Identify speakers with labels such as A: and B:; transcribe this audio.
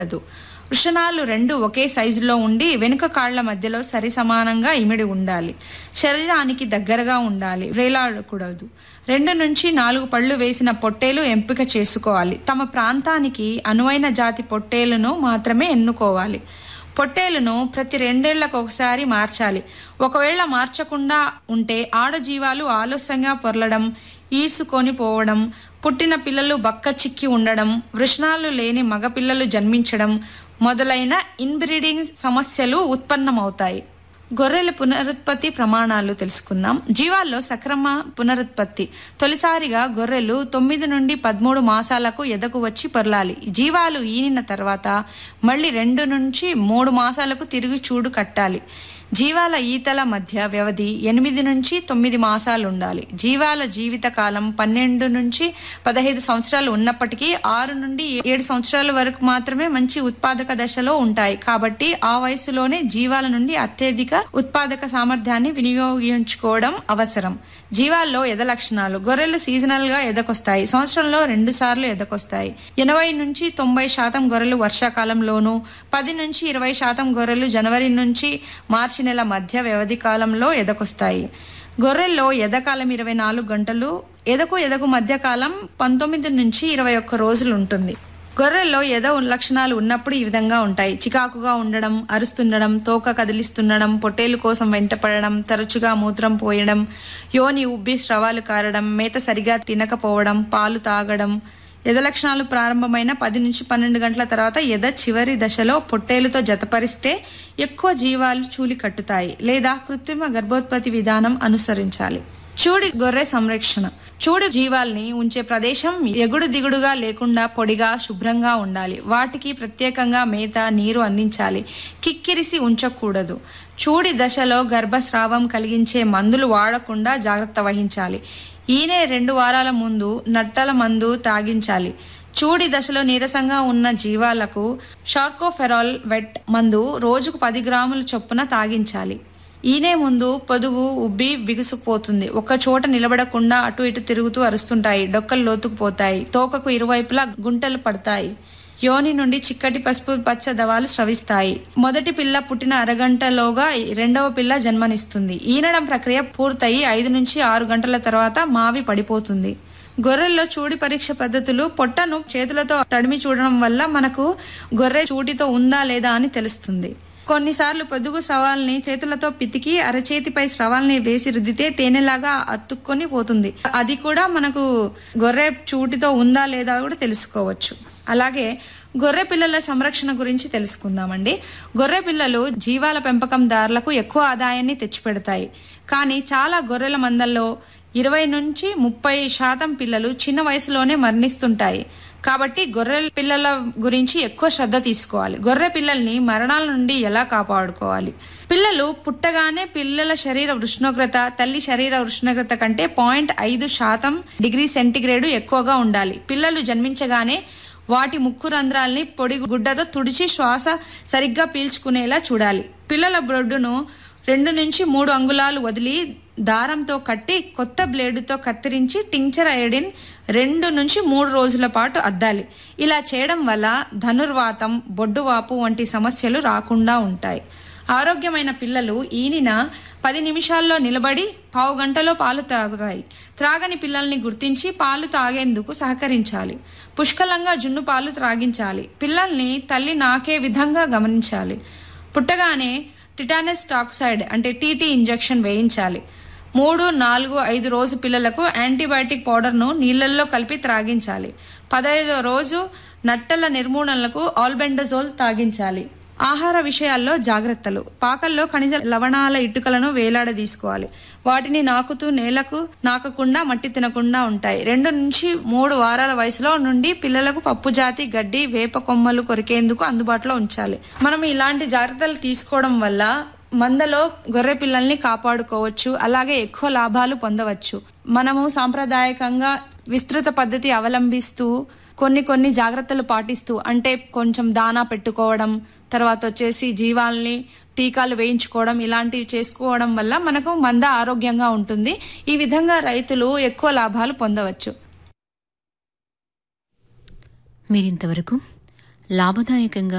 A: ఉండదు వృషణాలు రెండు ఒకే సైజులో ఉండి వెనుక కాళ్ల మధ్యలో సరి సమానంగా ఇమిడి ఉండాలి శరీరానికి దగ్గరగా ఉండాలి వేలాడకూడదు రెండు నుంచి నాలుగు పళ్ళు వేసిన పొట్టేలు ఎంపిక చేసుకోవాలి తమ ప్రాంతానికి అనువైన జాతి పొట్టేలును మాత్రమే ఎన్నుకోవాలి పొట్టేలును ప్రతి రెండేళ్లకు ఒకసారి మార్చాలి ఒకవేళ మార్చకుండా ఉంటే ఆడజీవాలు ఆలస్యంగా పొరలడం ఈసుకొని పోవడం పుట్టిన పిల్లలు బక్క చిక్కి ఉండడం వృషణాలు లేని మగపిల్లలు జన్మించడం మొదలైన ఇన్బ్రీడింగ్ సమస్యలు ఉత్పన్నమవుతాయి గొర్రెల పునరుత్పత్తి ప్రమాణాలు తెలుసుకుందాం జీవాల్లో సక్రమ పునరుత్పత్తి తొలిసారిగా గొర్రెలు తొమ్మిది నుండి పదమూడు మాసాలకు ఎదకు వచ్చి పొరలాలి జీవాలు ఈనిన తర్వాత మళ్ళీ రెండు నుంచి మూడు మాసాలకు తిరిగి చూడు కట్టాలి జీవాల ఈతల మధ్య వ్యవధి ఎనిమిది నుంచి తొమ్మిది మాసాలు ఉండాలి జీవాల జీవిత కాలం పన్నెండు నుంచి పదహైదు సంవత్సరాలు ఉన్నప్పటికీ ఆరు నుండి ఏడు సంవత్సరాల వరకు మాత్రమే మంచి ఉత్పాదక దశలో ఉంటాయి కాబట్టి ఆ వయసులోనే జీవాల నుండి అత్యధిక ఉత్పాదక సామర్థ్యాన్ని వినియోగించుకోవడం అవసరం జీవాల్లో ఎద లక్షణాలు గొర్రెలు సీజనల్ గా ఎదకొస్తాయి సంవత్సరంలో రెండు సార్లు ఎదకొస్తాయి ఎనభై నుంచి తొంభై శాతం గొర్రెలు వర్షాకాలంలోనూ పది నుంచి ఇరవై శాతం గొర్రెలు జనవరి నుంచి మార్చి నెల మధ్య వ్యవధి కాలంలో ఎదకొస్తాయి గొర్రెల్లో ఎదకాలం ఇరవై నాలుగు గంటలు ఎదకు ఎదకు మధ్య కాలం పంతొమ్మిది నుంచి ఇరవై ఒక్క రోజులు ఉంటుంది గొర్రెల్లో ఎద లక్షణాలు ఉన్నప్పుడు ఈ విధంగా ఉంటాయి చికాకుగా ఉండడం అరుస్తుండడం తోక కదిలిస్తుండడం పొట్టేలు కోసం వెంటపడడం తరచుగా మూత్రం పోయడం యోని ఉబ్బి స్రవాలు కారడం మేత సరిగా తినకపోవడం పాలు తాగడం ఎద లక్షణాలు ప్రారంభమైన పది నుంచి పన్నెండు గంటల తర్వాత ఎద చివరి దశలో పొట్టేలుతో జతపరిస్తే ఎక్కువ జీవాలు చూలి కట్టుతాయి లేదా కృత్రిమ గర్భోత్పత్తి విధానం అనుసరించాలి చూడి గొర్రె సంరక్షణ చూడు జీవాల్ని ఉంచే ప్రదేశం ఎగుడు దిగుడుగా లేకుండా పొడిగా శుభ్రంగా ఉండాలి వాటికి ప్రత్యేకంగా మేత నీరు అందించాలి కిక్కిరిసి ఉంచకూడదు చూడి దశలో గర్భస్రావం కలిగించే మందులు వాడకుండా జాగ్రత్త వహించాలి ఈయనే రెండు వారాల ముందు నట్టల మందు తాగించాలి చూడి దశలో నీరసంగా ఉన్న జీవాలకు షార్కోఫెరాల్ వెట్ మందు రోజుకు పది గ్రాముల చొప్పున తాగించాలి ఈనే ముందు పొదుగు ఉబ్బి బిగుసుకుపోతుంది ఒక చోట నిలబడకుండా అటు ఇటు తిరుగుతూ అరుస్తుంటాయి డొక్కలు లోతుకుపోతాయి తోకకు ఇరువైపులా గుంటలు పడతాయి యోని నుండి చిక్కటి పసుపు పచ్చ దవాలు స్రవిస్తాయి మొదటి పిల్ల పుట్టిన అరగంటలోగా రెండవ పిల్ల జన్మనిస్తుంది ఈనడం ప్రక్రియ పూర్తయి ఐదు నుంచి ఆరు గంటల తర్వాత మావి పడిపోతుంది గొర్రెల్లో చూడి పరీక్ష పద్ధతులు పొట్టను చేతులతో తడిమి చూడడం వల్ల మనకు గొర్రె చూటితో ఉందా లేదా అని తెలుస్తుంది కొన్నిసార్లు పొదుగు స్రవాల్ని చేతులతో పితికి అరచేతిపై స్రవాల్ని వేసి రుద్దితే తేనెలాగా అతుక్కొని పోతుంది అది కూడా మనకు గొర్రె చూటితో ఉందా లేదా కూడా తెలుసుకోవచ్చు అలాగే గొర్రె పిల్లల సంరక్షణ గురించి తెలుసుకుందామండి గొర్రె పిల్లలు జీవాల పెంపకందారులకు ఎక్కువ ఆదాయాన్ని తెచ్చిపెడతాయి కానీ చాలా గొర్రెల మందల్లో ఇరవై నుంచి ముప్పై శాతం పిల్లలు చిన్న వయసులోనే మరణిస్తుంటాయి కాబట్టి గొర్రె పిల్లల గురించి ఎక్కువ శ్రద్ధ తీసుకోవాలి గొర్రె పిల్లల్ని మరణాల నుండి ఎలా కాపాడుకోవాలి పిల్లలు పుట్టగానే పిల్లల శరీర ఉష్ణోగ్రత తల్లి శరీర ఉష్ణోగ్రత కంటే పాయింట్ ఐదు శాతం డిగ్రీ సెంటిగ్రేడ్ ఎక్కువగా ఉండాలి పిల్లలు జన్మించగానే వాటి ముక్కు రంధ్రాల్ని పొడి గుడ్డతో తుడిచి శ్వాస సరిగ్గా పీల్చుకునేలా చూడాలి పిల్లల బ్రొడ్డును రెండు నుంచి మూడు అంగుళాలు వదిలి దారంతో కట్టి కొత్త బ్లేడుతో కత్తిరించి టించర్ అయోడిన్ రెండు నుంచి మూడు రోజుల పాటు అద్దాలి ఇలా చేయడం వల్ల ధనుర్వాతం బొడ్డువాపు వంటి సమస్యలు రాకుండా ఉంటాయి ఆరోగ్యమైన పిల్లలు ఈనిన పది నిమిషాల్లో నిలబడి పావు గంటలో పాలు తాగుతాయి త్రాగని పిల్లల్ని గుర్తించి పాలు తాగేందుకు సహకరించాలి పుష్కలంగా జున్ను పాలు త్రాగించాలి పిల్లల్ని తల్లి నాకే విధంగా గమనించాలి పుట్టగానే టిటానస్ టాక్సైడ్ అంటే టీటీ ఇంజెక్షన్ వేయించాలి మూడు నాలుగు ఐదు రోజు పిల్లలకు యాంటీబయాటిక్ పౌడర్ను నీళ్లలో కలిపి త్రాగించాలి పదహైదో రోజు నట్టల నిర్మూలనలకు ఆల్బెండజోల్ తాగించాలి ఆహార విషయాల్లో జాగ్రత్తలు పాకల్లో ఖనిజ లవణాల ఇటుకలను వేలాడదీసుకోవాలి వాటిని నాకుతూ నేలకు నాకకుండా మట్టి తినకుండా ఉంటాయి రెండు నుంచి మూడు వారాల వయసులో నుండి పిల్లలకు పప్పు జాతి గడ్డి వేప కొమ్మలు కొరికేందుకు అందుబాటులో ఉంచాలి మనం ఇలాంటి జాగ్రత్తలు తీసుకోవడం వల్ల మందలో గొర్రె పిల్లల్ని కాపాడుకోవచ్చు అలాగే ఎక్కువ లాభాలు పొందవచ్చు మనము సాంప్రదాయకంగా విస్తృత పద్ధతి అవలంబిస్తూ కొన్ని కొన్ని జాగ్రత్తలు పాటిస్తూ అంటే కొంచెం దానా పెట్టుకోవడం తర్వాత వచ్చేసి జీవాల్ని టీకాలు వేయించుకోవడం ఇలాంటివి చేసుకోవడం వల్ల మనకు మంద ఆరోగ్యంగా ఉంటుంది ఈ విధంగా రైతులు ఎక్కువ లాభాలు పొందవచ్చు
B: మీరింతవరకు లాభదాయకంగా